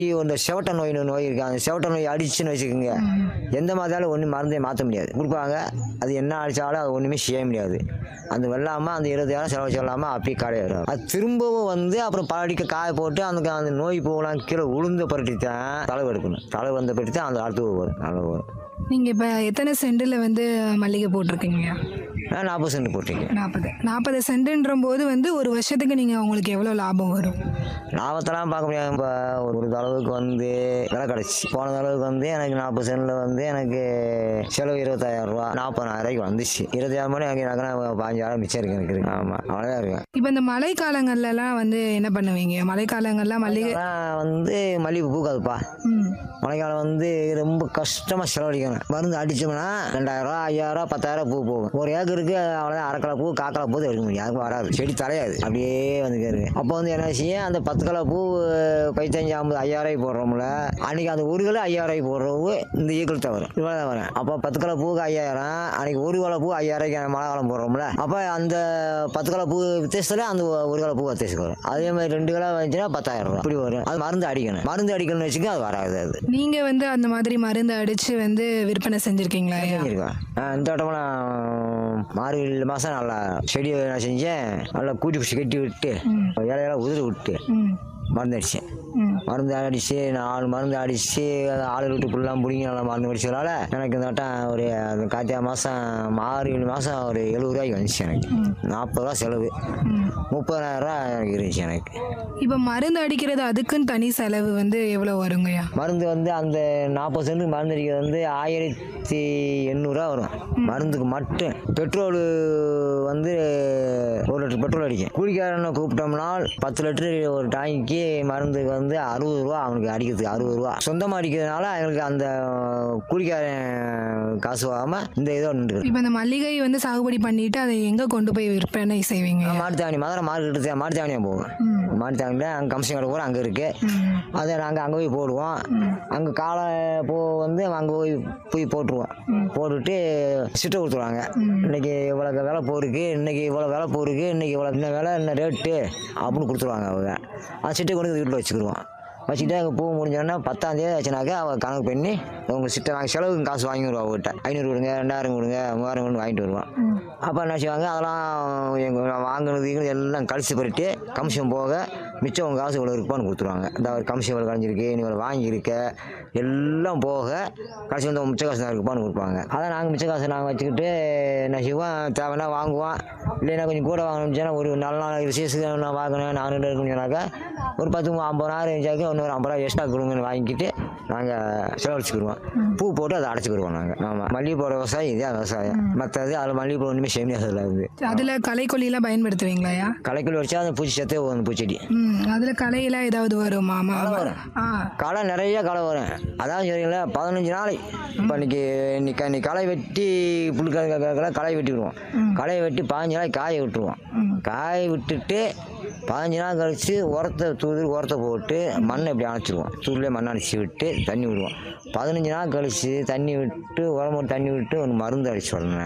இந்த செவட்ட நோயின்னு நோய் இருக்கு அந்த செவட்ட நோய் அடிச்சுன்னு வச்சுக்கோங்க எந்த மாதிரியாலும் ஒன்றும் மருந்தே மாற்ற முடியாது கொடுப்பாங்க அது என்ன அடித்தாலும் அது ஒன்றுமே செய்ய முடியாது அந்த வெள்ளாமல் அந்த இருபதாயிரம் செலவு சொல்லாமல் அப்படியே காலையாயிரும் அது திரும்பவும் வந்து அப்புறம் பல அடிக்க காய போட்டு அந்த அந்த நோய் போகலாம் கீழே உளுந்த பரட்டி தான் தளவு எடுக்கணும் தளவு வந்த பரட்டி தான் அந்த அடுத்து வரும் நல்லா வரும் நீங்க இப்ப எத்தனை சென்டில் வந்து மல்லிகை போட்டிருக்கீங்க நான் நாற்பது சென்ட் போட்டிருக்கேன் நாற்பது நாற்பது சென்ட்டுன்ற போது வந்து ஒரு வருஷத்துக்கு நீங்க உங்களுக்கு எவ்வளவு லாபம் வரும் லாபத்தெல்லாம் பார்க்க முடியாது இப்போ ஒரு ஒரு தளவுக்கு வந்து விலை கிடச்சி போன தளவுக்கு வந்து எனக்கு நாற்பது சென்டில் வந்து எனக்கு செலவு இருபத்தாயிரம் ரூபா நாற்பதாயிரம் ரூபாய்க்கு வந்துச்சு இருபத்தாயிரம் மணி எனக்கு எனக்கு பாஞ்சாயிரம் மிச்சம் இருக்கு எனக்கு இருக்கு ஆமாம் அவ்வளோதான் இருக்கேன் இப்போ இந்த மழை காலங்கள்லாம் வந்து என்ன பண்ணுவீங்க மழை காலங்கள்லாம் மல்லிகை அதான் வந்து மல்லிகைப்பூ பூக்காதுப்பா ம் மழைக்காலம் வந்து ரொம்ப கஷ்டமாக செலவழிக்கணும் மருந்து அடிச்சோம்னா ரெண்டாயிரம் ஐயாயிரம் பத்தாயிரம் பூ போகும் ஒரு ஏக்கருக்கு அவ்வளோதான் அரைக்கலை பூ காக்கலை பூ தான் எடுக்க முடியும் அதுக்கு வராது செடி தலையாது அப்படியே வந்து இருக்கு அப்போ வந்து என்ன செய்யும் அந்த பத்து கிலோ பூ பதினஞ்சு ஐம்பது ஐயாயிரம் போடுறோம்ல அன்னைக்கு அந்த ஒரு கிலோ ஐயாயிரம் போடுறவு இந்த ஈக்குவல் தான் வரும் இவ்வளோ தான் வரும் அப்போ பத்து கிலோ பூக்கு ஐயாயிரம் அன்னைக்கு ஒரு கிலோ பூ ஐயாயிரம் மழை காலம் போடுறோம்ல அப்போ அந்த பத்து கிலோ பூ வித்தியாசத்தில் அந்த ஒரு கிலோ பூ வித்தியாசம் வரும் அதே மாதிரி ரெண்டு கிலோ வந்துச்சுன்னா பத்தாயிரம் ரூபா இப்படி வரும் அது மருந்து அடிக்கணும் மருந்து அடிக்கணும்னு வச்சுக்க அது வராது அது நீங்க வந்து அந்த மாதிரி மருந்து அடிச்சு வந்து விற்பனை செஞ்சிருக்கீங்களா ஐயா செஞ்சிருக்கேன் ஆ, இந்த வட்டமெல்லாம் மார்கழி மாதம் நல்லா செடியை நான் செஞ்சேன் நல்லா கூட்டி பிடிச்சி கட்டி விட்டு இலையெல்லாம் உதிரி விட்டு ம் மருந்து அடித்தேன் ம் மருந்து அடித்து நாலு மருந்து அடித்து ஆளு விட்டு ஃபுல்லாக பிடிங்கி நல்லா மருந்து அடிச்சதால எனக்கு இந்த வட்டம் ஒரு அந்த கார்த்திகை மாதம் மார்கழி மாதம் ஒரு எழுபது ரூபாய்க்கு வந்துச்சு எனக்கு நாற்பது ரூபா செலவு முப்பதாயிரம் ரூபா எனக்கு இருந்துச்சு எனக்கு இப்போ மருந்து அடிக்கிறது அதுக்குன்னு தனி செலவு வந்து எவ்வளோ வருங்கய்யா மருந்து வந்து அந்த நாற்பது சென்ட்டுக்கு மருந்து அடிக்கிறது வந்து ஆயிரத்தி எண்ணூறுரூவா வரும் மருந்துக்கு மட்டும் பெட்ரோல் வந்து ஒரு லிட்டர் பெட்ரோல் அடிக்கும் கூலிக்காரனை கூப்பிட்டோம்னா பத்து லிட்டரு ஒரு டாங்கிக்கு மருந்துக்கு வந்து அறுபது ரூபா அவனுக்கு அடிக்கிறதுக்கு அறுபது ரூபா சொந்தமாக அடிக்கிறதுனால எங்களுக்கு அந்த கூலிக்காரன் காசு வாங்காமல் இந்த இதோ நின்று இப்போ இந்த மல்லிகை வந்து சாகுபடி பண்ணிட்டு அதை எங்கே கொண்டு போய் விற்பனை செய்வீங்க மாட்டுத்தாவணி மதுரை மார்க்கெட்டு மாட்டுத்தாவணியாக போகும் மாட்டுத்தாவணியில் அங்கே கம்சன் கடை கூட அங்கே இருக்குது அதை நாங்கள் அங்கே போய் போடுவோம் அங்கே காலை பூ வந்து அங்கே போய் போய் போட்டுருவோம் போட்டுட்டு சிட்டை கொடுத்துருவாங்க இன்னைக்கு இவ்வளோ விலை போருக்கு இன்னைக்கு இவ்வளோ விலை போருக்கு இன்னைக்கு இவ்வளோ இன்ன விலை இன்ன ரேட்டு அப்படின்னு கொடுத்துருவாங்க அவங்க அந்த சிட்டை கொண்டு வந்து வீட்டில் வச்சுக்கிடுவோம் வச்சுக்கிட்டு அங்கே பூ முடிஞ்சோடனே பத்தாம் தேதி ஆச்சுனாக்கா அவள் கணக்கு பண்ணி உங்களுக்கு சிட்டை வாங்கி செலவுக்கு காசு வாங்கி வருவா அவங்ககிட்ட ஐநூறு கொடுங்க ரெண்டாயிரம் கொடுங்க மூவாயிரம் கொடுங்க வாங்கிட்டு வருவான் அப்போ என்ன செய்வாங்க அதெல்லாம் எங்கள் வாங்கினது கீங்கினது எல்லாம் கழிச்சு பண்ணிட்டு கமிஷன் போக மிச்சம் உங்கள் காசு இவ்வளோ இருக்குப்பான்னு கொடுத்துருவாங்க இந்த ஒரு கமிஷன் இவ்வளோ கழிஞ்சிருக்கு நீ இவ்வளோ வாங்கியிருக்க எல்லாம் போக கடைசி வந்து மிச்ச காசு தான் இருக்குப்பான்னு கொடுப்பாங்க அதை நாங்கள் மிச்ச காசை நாங்கள் வச்சுக்கிட்டு என்ன செய்வோம் தேவைன்னா வாங்குவோம் இல்லைன்னா கொஞ்சம் கூட வாங்கணும்னு ஒரு நல்ல நாள் விசேஷத்துக்கு நான் வாங்கணும் நானூறு இருக்குன்னு சொன்னாக்கா ஒரு பத்து ஐம்பதாயிரம் இருந்துச்சாக்கி இன்னொரு ஐம்பது ரூபா எக்ஸ்ட்ரா கொடுங்கன்னு வாங்கிக்கிட்டு நாங்கள் செலவழிச்சுக்கிடுவோம் பூ போட்டு அதை அடைச்சிக்கிடுவோம் நாங்கள் ஆமாம் மல்லிகை போடுற விவசாயம் இதே விவசாயம் மற்றது அதில் மல்லிகை பூ ஒன்றுமே செய்ய முடியாது அதில் இருந்து அதில் களைக்கொல்லிலாம் பயன்படுத்துவீங்களாயா களைக்குள் வச்சா அந்த பூச்சி சத்தே வரும் பூச்செடி ம் அதில் களையெல்லாம் ஏதாவது வருமா ஆமா வரும். ஆ களை நிறைய களை வரும் அதான் சரிங்களா பதினஞ்சு நாளை இப்போ இன்னைக்கு இன்னைக்கு இன்னைக்கு களை வெட்டி புல் களை களை வெட்டி விடுவோம் களையை வெட்டி பதினஞ்சு நாளைக்கு காய விட்டுருவோம் காய விட்டுட்டு பதினஞ்சு நாள் கழிச்சு உரத்தை தூது உரத்தை போட்டு மண்ணை இப்படி அணைச்சிருவோம் தூர்லேயே மண்ணை அணைச்சி விட்டு தண்ணி விடுவோம் பதினஞ்சு நாள் கழிச்சு தண்ணி விட்டு உரம் போட்டு தண்ணி விட்டு ஒன்று மருந்து அடிச்சு உடனே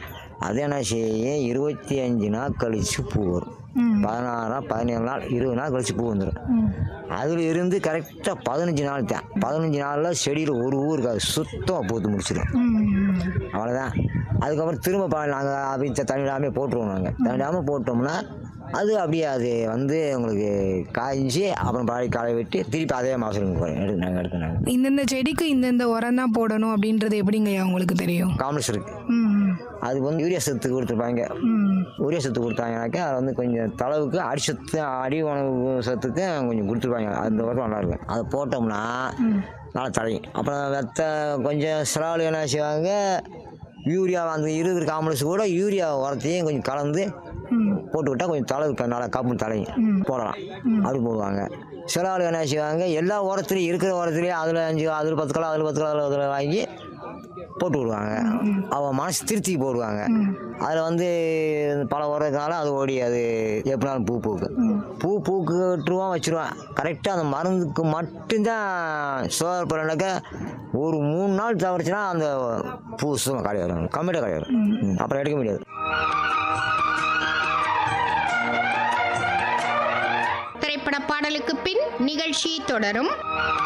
அது என்ன செய்யும் இருபத்தி அஞ்சு நாள் கழிச்சு பூ வரும் பதினாறாம் பதினேழு நாள் இருபது நாள் கழிச்சு பூ வந்துடும் அதில் இருந்து கரெக்டாக பதினஞ்சு நாள் தான் பதினஞ்சு நாளில் செடியில் ஒரு ஊர் இருக்காது சுத்தமாக பூத்து முடிச்சிடும் ம் அவ்வளோதான் அதுக்கப்புறம் திரும்ப ப நாங்கள் அப்படி தண்ணிடாமல் போட்டுருவோம் நாங்கள் தண்ணிடாமல் போட்டோம்னா அது அப்படியே அது வந்து உங்களுக்கு காய்ஞ்சி அப்புறம் பழைய காலை வெட்டி திருப்பி அதே மாதம் எடுத்து நாங்கள் எடுத்து நாங்கள் இந்தந்த செடிக்கு இந்தந்த உரம் தான் போடணும் அப்படின்றது எப்படிங்கய்யா உங்களுக்கு தெரியும் காம்ப்ளெக்ஸ் இருக்குது ம் ம், அது வந்து யூரியா சத்து கொடுத்துருப்பாங்க ம் யூரியா சத்து கொடுத்தாங்கனாக்கா அது வந்து கொஞ்சம் தளவுக்கு அடி சத்து அடி உணவு சத்துக்கு கொஞ்சம் கொடுத்துருப்பாங்க அந்த வருஷம் நல்லா இருக்கும் அதை போட்டோம்னா நல்லா தழையும் அப்புறம் வெத்த கொஞ்சம் சிலாவில் என்ன செய்வாங்க யூரியா அந்த இருக்கிற காம்ப்ளெக்ஸ் கூட யூரியா உரத்தையும் கொஞ்சம் கலந்து போட்டு விட்டால் கொஞ்சம் தளவு நல்லா காப்பு தலையும் போடலாம் அப்படி போடுவாங்க சில ஆள் என்ன செய்வாங்க எல்லா உரத்துலையும் இருக்கிற உரத்துலேயும் அதில் அஞ்சு அதில் பத்து கிலோ அதில் பத்து கிலோ அதில் வாங்கி போட்டு விடுவாங்க அவன் மனசு திருத்தி போடுவாங்க அதில் வந்து பல உரத்தினால அது ஓடி அது எப்படினாலும் பூ பூக்கு பூ பூக்கு விட்டுருவான் வச்சிருவான் கரெக்டாக அந்த மருந்துக்கு மட்டும்தான் சோதனை பண்ணாக்க ஒரு மூணு நாள் தவறுச்சுன்னா அந்த பூ சுத்தமாக காலி வரும் கம்மியாக காலி வரும் ம், அப்புறம் எடுக்க முடியாது திரைப்பட பாடலுக்கு பின் நிகழ்ச்சி தொடரும்